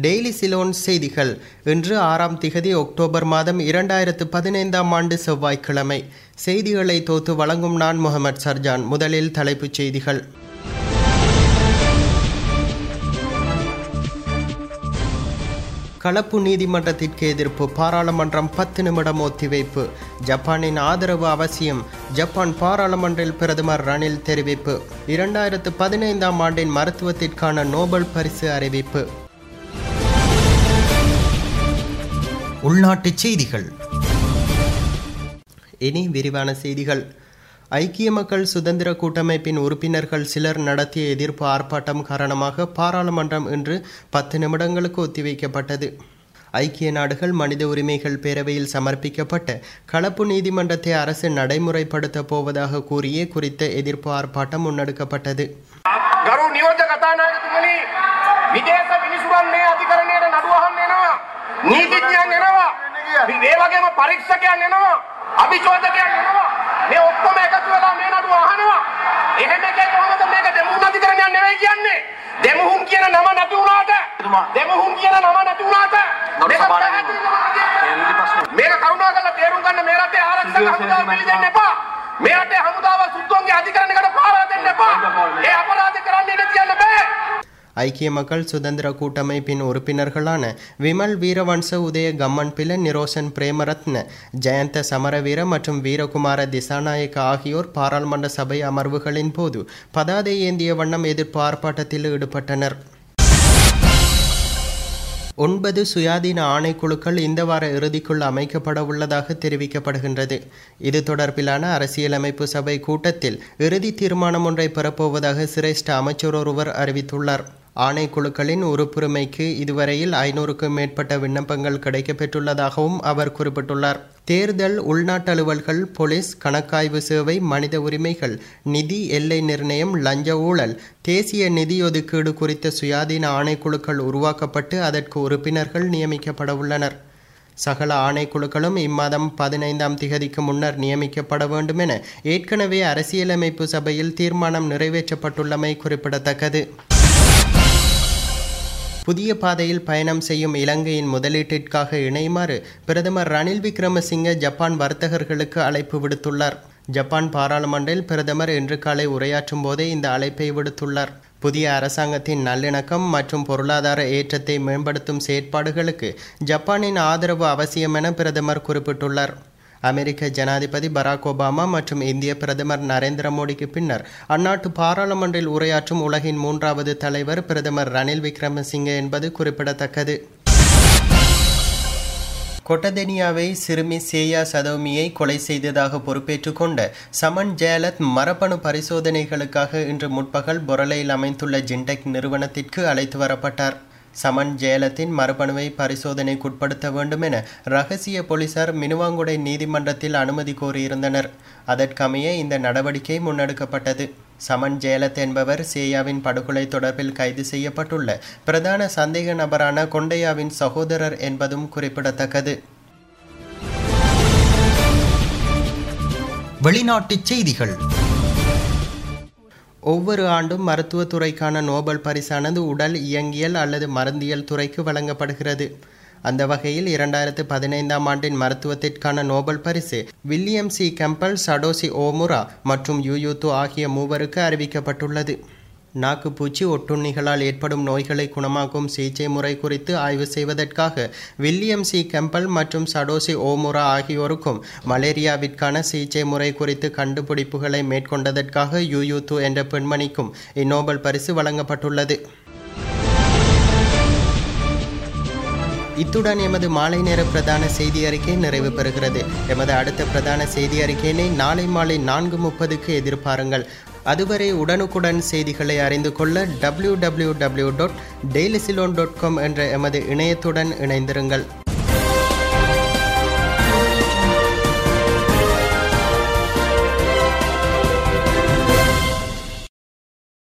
Daily Ceylon செய்திகள் இன்று ஆறாம் திகதி அக்டோபர் மாதம் இரண்டாயிரத்து பதினைந்தாம் ஆண்டு செவ்வாய்க்கிழமை செய்திகளை தோத்து வழங்கும் நான் முகமது சர்ஜான் முதலில் தலைப்புச் செய்திகள் கலப்பு நீதிமன்றத்திற்கு எதிர்ப்பு பாராளுமன்றம் பத்து நிமிடம் ஒத்திவைப்பு ஜப்பானின் ஆதரவு அவசியம் ஜப்பான் பாராளுமன்றில் பிரதமர் ரணில் தெரிவிப்பு இரண்டாயிரத்து பதினைந்தாம் ஆண்டின் மருத்துவத்திற்கான நோபல் பரிசு அறிவிப்பு உள்நாட்டுச் செய்திகள் இனி விரிவான செய்திகள் ஐக்கிய மக்கள் சுதந்திர கூட்டமைப்பின் உறுப்பினர்கள் சிலர் நடத்திய எதிர்ப்பு ஆர்ப்பாட்டம் காரணமாக பாராளுமன்றம் இன்று பத்து நிமிடங்களுக்கு ஒத்திவைக்கப்பட்டது ஐக்கிய நாடுகள் மனித உரிமைகள் பேரவையில் சமர்ப்பிக்கப்பட்ட கலப்பு நீதிமன்றத்தை அரசு நடைமுறைப்படுத்தப் போவதாக கூறிய குறித்த எதிர்ப்பு ஆர்ப்பாட்டம் முன்னெடுக்கப்பட்டது ගරු නියෝජ්‍ය කතානායකතුමනි විදේශ විනිසුරන් මේ අධිකරණයට නඩු අහන්න එනවා නීතිඥයන් එනවා මේ වගේම පරීක්ෂකයන් එනවා අභිචෝදකයන් එනවා මේ ඔක්කොම එකතු වෙලා මේ නඩුව අහනවා එහෙම එකේ කොහොමද මේක දෙමුහුන් අධිකරණයක් නෙවෙයි කියන්නේ දෙමුහුන් කියන නම නැති වුණාට දෙමුහුන් කියන නම නැති වුණාට මේක පැහැදිලිවම අධිකරණයක්. මේක කරුණාකරලා තේරුම් ගන්න මේ රටේ ආරක්ෂක හමුදාව පිළිගන්න එපා මේ රටේ හමුදාව සුද්දෝන්ගේ අධිකරණයකට පාවා දෙන්න එපා ඒ අපරාධ කරන්න ඉඩ තියන්න බෑ ஐக்கிய மக்கள் சுதந்திர கூட்டமைப்பின் உறுப்பினர்களான விமல் வீரவன்ச உதய கம்மன் பில நிரோசன் பிரேமரத்ன ஜெயந்த சமரவீர மற்றும் வீரகுமார திசாநாயக்க ஆகியோர் பாராளுமன்ற சபை அமர்வுகளின் போது பதாதை ஏந்திய வண்ணம் எதிர்ப்பு ஆர்ப்பாட்டத்தில் ஈடுபட்டனர் ஒன்பது சுயாதீன ஆணைக்குழுக்கள் இந்த வார இறுதிக்குள் அமைக்கப்பட உள்ளதாக தெரிவிக்கப்படுகின்றது இது தொடர்பிலான அரசியலமைப்பு சபை கூட்டத்தில் இறுதி தீர்மானம் ஒன்றை பெறப்போவதாக சிரேஷ்ட அமைச்சர் ஒருவர் அறிவித்துள்ளார் ஆணைக்குழுக்களின் உறுப்புரிமைக்கு இதுவரையில் ஐநூறுக்கும் மேற்பட்ட விண்ணப்பங்கள் கிடைக்கப்பெற்றுள்ளதாகவும் அவர் குறிப்பிட்டுள்ளார் தேர்தல் உள்நாட்டு அலுவல்கள் போலீஸ் கணக்காய்வு சேவை மனித உரிமைகள் நிதி எல்லை நிர்ணயம் லஞ்ச ஊழல் தேசிய நிதி ஒதுக்கீடு குறித்த சுயாதீன ஆணைக்குழுக்கள் உருவாக்கப்பட்டு அதற்கு உறுப்பினர்கள் நியமிக்கப்பட உள்ளனர் சகல ஆணைக்குழுக்களும் இம்மாதம் பதினைந்தாம் திகதிக்கு முன்னர் நியமிக்கப்பட வேண்டும் என ஏற்கனவே அரசியலமைப்பு சபையில் தீர்மானம் நிறைவேற்றப்பட்டுள்ளமை குறிப்பிடத்தக்கது புதிய பாதையில் பயணம் செய்யும் இலங்கையின் முதலீட்டிற்காக இணையுமாறு பிரதமர் ரணில் விக்ரமசிங்க ஜப்பான் வர்த்தகர்களுக்கு அழைப்பு விடுத்துள்ளார் ஜப்பான் பாராளுமன்றில் பிரதமர் இன்று காலை உரையாற்றும் போதே இந்த அழைப்பை விடுத்துள்ளார் புதிய அரசாங்கத்தின் நல்லிணக்கம் மற்றும் பொருளாதார ஏற்றத்தை மேம்படுத்தும் செயற்பாடுகளுக்கு ஜப்பானின் ஆதரவு அவசியம் என பிரதமர் குறிப்பிட்டுள்ளார் அமெரிக்க ஜனாதிபதி பராக் ஒபாமா மற்றும் இந்திய பிரதமர் நரேந்திர மோடிக்கு பின்னர் அந்நாட்டு பாராளுமன்றில் உரையாற்றும் உலகின் மூன்றாவது தலைவர் பிரதமர் ரணில் விக்ரமசிங்கே என்பது குறிப்பிடத்தக்கது கொட்டதெனியாவை சிறுமி சேயா சதோமியை கொலை செய்ததாக பொறுப்பேற்றுக் கொண்ட சமன் ஜெயலத் மரபணு பரிசோதனைகளுக்காக இன்று முற்பகல் பொரலையில் அமைந்துள்ள ஜின்டெக் நிறுவனத்திற்கு அழைத்து வரப்பட்டார் சமன் ஜெயலத்தின் மரபணுவை பரிசோதனைக்குட்படுத்த வேண்டும் என ரகசிய போலீசார் மினுவாங்குடை நீதிமன்றத்தில் அனுமதி கோரியிருந்தனர் அதற்கமைய இந்த நடவடிக்கை முன்னெடுக்கப்பட்டது சமன் ஜெயலத் என்பவர் சேயாவின் படுகொலை தொடர்பில் கைது செய்யப்பட்டுள்ள பிரதான சந்தேக நபரான கொண்டையாவின் சகோதரர் என்பதும் குறிப்பிடத்தக்கது வெளிநாட்டுச் செய்திகள் ஒவ்வொரு ஆண்டும் மருத்துவத்துறைக்கான நோபல் பரிசானது உடல் இயங்கியல் அல்லது மருந்தியல் துறைக்கு வழங்கப்படுகிறது அந்த வகையில் இரண்டாயிரத்து பதினைந்தாம் ஆண்டின் மருத்துவத்திற்கான நோபல் பரிசு William C Campbell Satoshi Omura மற்றும் யூயூத்து ஆகிய மூவருக்கு அறிவிக்கப்பட்டுள்ளது நாக்குப்பூச்சி ஒட்டுண்ணிகளால் ஏற்படும் நோய்களை குணமாக்கும் சிகிச்சை முறை குறித்து ஆய்வு செய்வதற்காக வில்லியம் சி கெம்பல் மற்றும் சடோசி ஓமுரா ஆகியோருக்கும் மலேரியாவிற்கான சிகிச்சை முறை குறித்து கண்டுபிடிப்புகளை மேற்கொண்டதற்காக யூயூத்து என்ற பெண்மணிக்கும் இந்நோபல் பரிசு வழங்கப்பட்டுள்ளது இத்துடன் எமது மாலை நேர பிரதான செய்தி அறிக்கை நிறைவு பெறுகிறது எமது அடுத்த பிரதான செய்தி அறிக்கையினை நாளை மாலை நான்கு முப்பதுக்கு எதிர்பாருங்கள் அதுவரை உடனுக்குடன் செய்திகளை அறிந்து கொள்ள W W W dot Daily Ceylon dot com என்ற எமது இணையத்துடன் இணைந்திருங்கள்